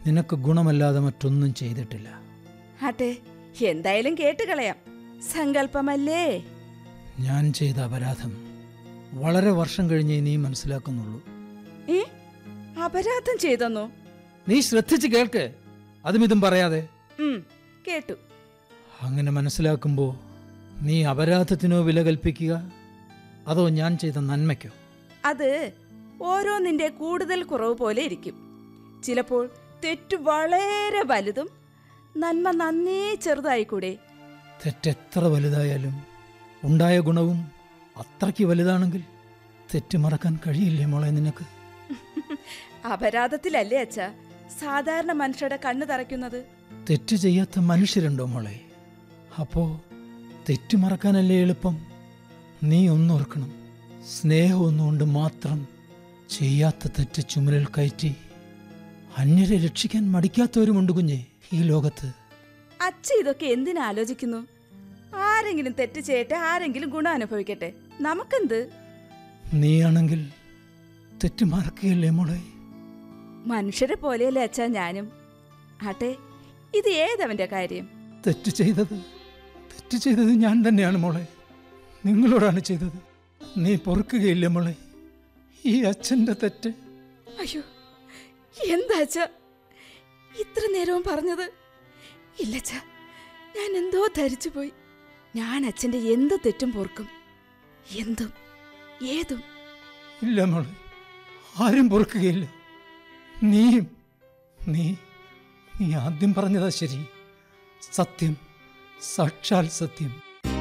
നിനക്ക് ഗുണമല്ലാതെ മറ്റൊന്നും ചെയ്തിട്ടില്ല ആട്ടെ എന്തായാലും കേട്ടുകളയാം സങ്കല്പമല്ലേ ഞാൻ ചെയ്ത അപരാധം വളരെ വർഷം കഴിഞ്ഞേ നീ മനസ്സിലാക്കുന്നുള്ളൂ ഏ അപരാധം ചെയ്തെന്നോ നീ ശ്രദ്ധിച്ച് കേൾക്ക് അതും ഇതും പറയാതെ ഉം കേട്ടു അങ്ങനെ മനസ്സിലാക്കുമ്പോൾ നീ അപരാധത്തിനോ വില കൽപ്പിക്കുക അതോ ഞാൻ ചെയ്ത നന്മയ്ക്കോ അത് ഓരോന്നിന്റെ കൂടുതൽ കുറവ് പോലെ ഇരിക്കും ചിലപ്പോൾ തെറ്റ് വളരെ വലുതും നന്മ നന്നേ ചെറുതായിക്കൂടെ തെറ്റെത്ര വലുതായാലും ഉണ്ടായ ഗുണവും അത്രയ്ക്ക് വലുതാണെങ്കിൽ തെറ്റ് മറക്കാൻ കഴിയില്ലേ മോളെ നിനക്ക് അപരാധത്തിലല്ലേ അച്ഛ സാധാരണ മനുഷ്യരുടെ കണ്ണു തറയ്ക്കുന്നത് തെറ്റ് ചെയ്യാത്ത മനുഷ്യരുണ്ടോ മോളെ അപ്പോ തെറ്റ് മറക്കാനല്ലേ എളുപ്പം നീ ഒന്നോർക്കണം സ്നേഹം ഒന്നുകൊണ്ട് മാത്രം ചെയ്യാത്ത തെറ്റ് ചുമലിൽ കയറ്റി അന്യരെ രക്ഷിക്കാൻ മടിക്കാത്തവരുമുണ്ട് കുഞ്ഞെ ഈ ലോകത്ത് അച്ഛ ഇതൊക്കെ എന്തിനാലോചിക്കുന്നു ആരെങ്കിലും തെറ്റ് ചെയ്യട്ടെ ആരെങ്കിലും ഗുണം അനുഭവിക്കട്ടെ നമുക്കെന്ത് നീയാണെങ്കിൽ തെറ്റ് മറക്കുകയല്ലേ മോളെ മനുഷ്യരെ പോലെയല്ലേ അച്ഛാ ഞാനും ആട്ടെ ഇത് ഏതവന്റെ കാര്യം തെറ്റ് ചെയ്തത് തെറ്റ് ചെയ്തത് ഞാൻ തന്നെയാണ് മോളെ നിങ്ങളോടാണ് ചെയ്തത് നീ പൊറുക്കുകയില്ല മോളെ ഈ അച്ഛൻ്റെ തെറ്റ് അയ്യോ എന്താ അച്ഛ ഇത്ര നേരവും പറഞ്ഞത് ഇല്ലച്ച ഞാൻ എന്തോ ധരിച്ചു പോയി ഞാൻ അച്ഛന്റെ എന്ത് തെറ്റും പൊറുക്കും എന്തും ഏതും ഇല്ല മോളെ ആരും പൊറുക്കുകയില്ല നീയും നീ നീ ആദ്യം പറഞ്ഞതാ ശരി സത്യം സാക്ഷാൽ സത്യം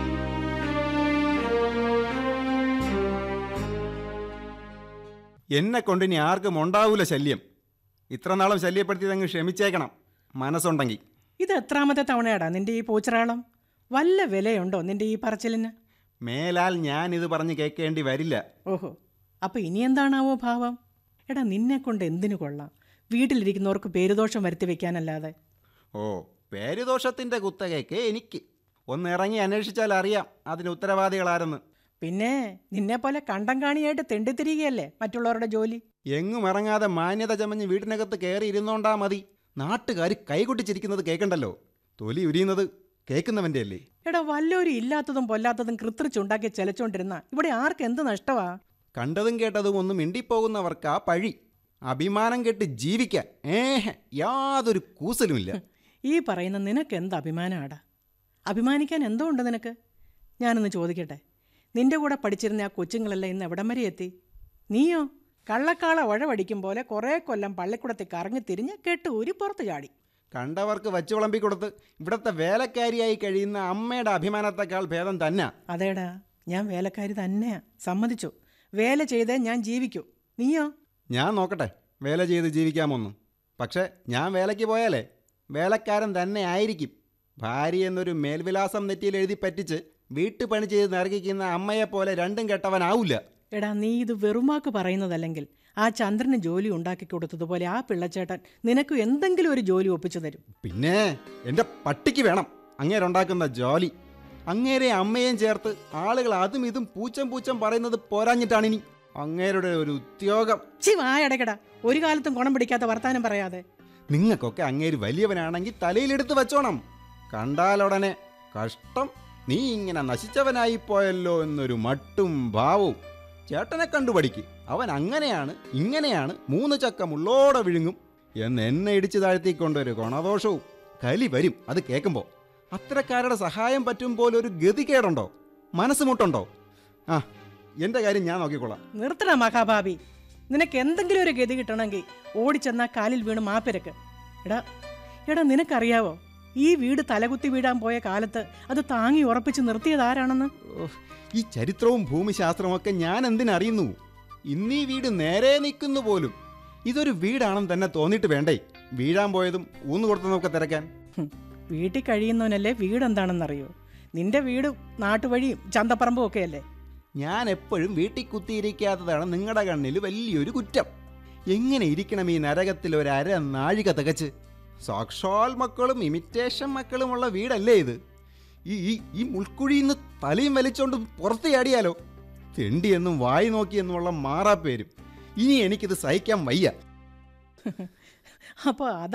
എന്നെ കൊണ്ട് ഇനി ആർക്കും ഉണ്ടാവൂല ശല്യം ഇത്ര നാളും ശല്യപ്പെടുത്തിയത് അങ്ങ് ക്ഷമിച്ചേക്കണം മനസ്സുണ്ടെങ്കിൽ ഇത് എത്രാമത്തെ തവണയാടാ നിന്റെ ഈ പൂച്ചറാളം വല്ല വിലയുണ്ടോ നിന്റെ ഈ പറച്ചിലിന് മേലാൽ ഞാൻ ഇത് പറഞ്ഞ് കേൾക്കേണ്ടി വരില്ല ഓഹോ അപ്പൊ ഇനി എന്താണാവോ ഭാവം എടാ നിന്നെ കൊണ്ട് എന്തിനു കൊള്ളാം വീട്ടിലിരിക്കുന്നവർക്ക് പേരുദോഷം വരുത്തി വെക്കാനല്ലാതെ ഓ പേരുദോഷത്തിൻ്റെ കുത്തകയ്ക്ക് എനിക്ക് ഒന്ന് ഇറങ്ങി അന്വേഷിച്ചാൽ അറിയാം അതിന് ഉത്തരവാദികളാരെന്ന് പിന്നെ നിന്നെ പോലെ കണ്ടം കാണിയായിട്ട് തെണ്ടിത്തിരികയല്ലേ മറ്റുള്ളവരുടെ ജോലി എങ്ങും ഇറങ്ങാതെ മാന്യത ചമഞ്ഞ് വീട്ടിനകത്ത് കയറി ഇരുന്നോണ്ടാ മതി നാട്ടുകാർ കൈകൊട്ടിച്ചിരിക്കുന്നത് കേൾക്കണ്ടല്ലോ തൊലി ഉരിയുന്നത് കേൾക്കുന്നവൻ്റെ അല്ലേ എടാ വല്ലോരും ഇല്ലാത്തതും പൊല്ലാത്തതും കൃത്രിച്ചുണ്ടാക്കി ചെലച്ചോണ്ടിരുന്ന ഇവിടെ ആർക്ക് എന്ത് നഷ്ടമാ കണ്ടതും കേട്ടതും ഒന്നും മിണ്ടിപ്പോകുന്നവർക്ക് ആ പഴി അഭിമാനം കെട്ട് ജീവിക്കാൻ ഏഹ് യാതൊരു കൂസലുമില്ല ഈ പറയുന്ന നിനക്ക് എന്ത് അഭിമാനമാടാ അഭിമാനിക്കാൻ എന്തോ ഉണ്ട് നിനക്ക് ഞാനൊന്ന് ചോദിക്കട്ടെ നിന്റെ കൂടെ പഠിച്ചിരുന്ന ആ കൊച്ചുങ്ങളെല്ലാം ഇന്ന് എവിടം വരെ എത്തി നീയോ കള്ളക്കാള ഉഴവടിക്കും പോലെ കുറേ കൊല്ലം പള്ളിക്കൂടത്തിൽ കറങ്ങി തിരിഞ്ഞ് കെട്ട് ഊരി പുറത്ത് ചാടി കണ്ടവർക്ക് വച്ചു വിളമ്പി കൊടുത്ത് ഇവിടുത്തെ വേലക്കാരിയായി കഴിയുന്ന അമ്മയുടെ അഭിമാനത്തെക്കാൾ ഭേദം തന്നെ അതേടാ ഞാൻ വേലക്കാരി തന്നെയാ സമ്മതിച്ചു വേല ചെയ്തേ ഞാൻ ജീവിക്കൂ നീയോ ഞാൻ നോക്കട്ടെ വേല ചെയ്ത് ജീവിക്കാമൊന്നും പക്ഷേ ഞാൻ വേലയ്ക്ക് പോയാലേ വേലക്കാരൻ തന്നെ ആയിരിക്കും ഭാര്യ എന്നൊരു മേൽവിലാസം നെറ്റിയിൽ എഴുതി പറ്റിച്ച് വീട്ടുപണി ചെയ്ത് നരകിക്കുന്ന അമ്മയെപ്പോലെ രണ്ടും കെട്ടവനാവില്ല എടാ നീ ഇത് വെറുമാക്ക് പറയുന്നതല്ലെങ്കിൽ ആ ചന്ദ്രന് ജോലി ഉണ്ടാക്കി കൊടുത്തതുപോലെ ആ പിള്ളച്ചേട്ടൻ നിനക്ക് എന്തെങ്കിലും ഒരു ജോലി ഒപ്പിച്ചു തരും പിന്നെ എൻ്റെ പട്ടിക്ക് വേണം അങ്ങേരുണ്ടാക്കുന്ന ജോലി അങ്ങേരെ അമ്മയും ചേർത്ത് ആളുകൾ അതും ഇതും പൂച്ചം പൂച്ചം പറയുന്നത് പോരാഞ്ഞിട്ടാണിനി അങ്ങേരുടെ ഒരു ഉദ്യോഗം ചി വായടക്കടാ ഒരു കാലത്തും ഗുണം പിടിക്കാത്ത വർത്താനം പറയാതെ നിങ്ങൾക്കൊക്കെ അങ്ങേര് വലിയവനാണെങ്കിൽ തലയിലെടുത്ത് വെച്ചോണം കണ്ടാലുടനെ കഷ്ടം നീ ഇങ്ങനെ നശിച്ചവനായി പോയല്ലോ എന്നൊരു മട്ടും ഭാവവും ചേട്ടനെ കണ്ടു പഠിക്ക് അവൻ അങ്ങനെയാണ് ഇങ്ങനെയാണ് മൂന്ന് ചക്ക മുള്ളോടെ വിഴുങ്ങും എന്ന് എന്നെ ഇടിച്ചു താഴ്ത്തിക്കൊണ്ടൊരു ഗുണദോഷവും കലി വരും അത് കേൾക്കുമ്പോൾ അത്തരക്കാരുടെ സഹായം പറ്റും പോലെ ഒരു ഗതികേടുണ്ടോ മനസ്സ് മുട്ടുണ്ടോ ആ എൻ്റെ കാര്യം ഞാൻ നോക്കിക്കൊള്ളാം നിർത്തണ മഹാഭാവി നിനക്ക് എന്തെങ്കിലും ഒരു ഗതി കിട്ടണമെങ്കിൽ ഓടിച്ചെന്നാ കാലിൽ വീണ് മാപ്പിരക്ക് എടാ എടാ നിനക്കറിയാവോ ഈ വീട് തലകുത്തി വീഴാൻ പോയ കാലത്ത് അത് താങ്ങി ഉറപ്പിച്ച് നിർത്തിയത് ആരാണെന്ന് ഓഹ്, ഈ ചരിത്രവും ഭൂമിശാസ്ത്രവും ഒക്കെ ഞാൻ എന്തിനറിയുന്നു ഇന്നീ വീട് നേരെ നിൽക്കുന്നു പോലും ഇതൊരു വീടാണെന്ന് തന്നെ തോന്നിയിട്ട് വേണ്ടേ വീഴാൻ പോയതും ഊന്നു കൊടുത്തതൊക്കെ തിരക്കാൻ ഹും, വീട്ടിൽ കഴിയുന്നവനല്ലേ വീട് എന്താണെന്നറിയോ നിന്റെ വീട് നാട്ടുവഴിയും ചന്തപ്പറമ്പും ഒക്കെ അല്ലേ ഞാൻ എപ്പോഴും വീട്ടിൽ കുത്തിയിരിക്കാത്തതാണ് നിങ്ങളുടെ കണ്ണിൽ വലിയൊരു കുറ്റം എങ്ങനെ ഇരിക്കണം ഈ നരകത്തിൽ ഒരു അര നാഴിക തികച്ച് സാക്ഷാൽ മക്കളും ഇമിറ്റേഷൻ മക്കളുമുള്ള വീടല്ലേ ഇത് ഈ ഈ ഈ മുൾക്കുഴിയിൽ നിന്ന് തലയും വലിച്ചോണ്ട് പുറത്ത് ചാടിയാലോ തെണ്ടിയെന്നും വായി നോക്കിയെന്നുമുള്ള മാറാപ്പേരും ഇനി എനിക്കിത് സഹിക്കാൻ വയ്യ അപ്പോൾ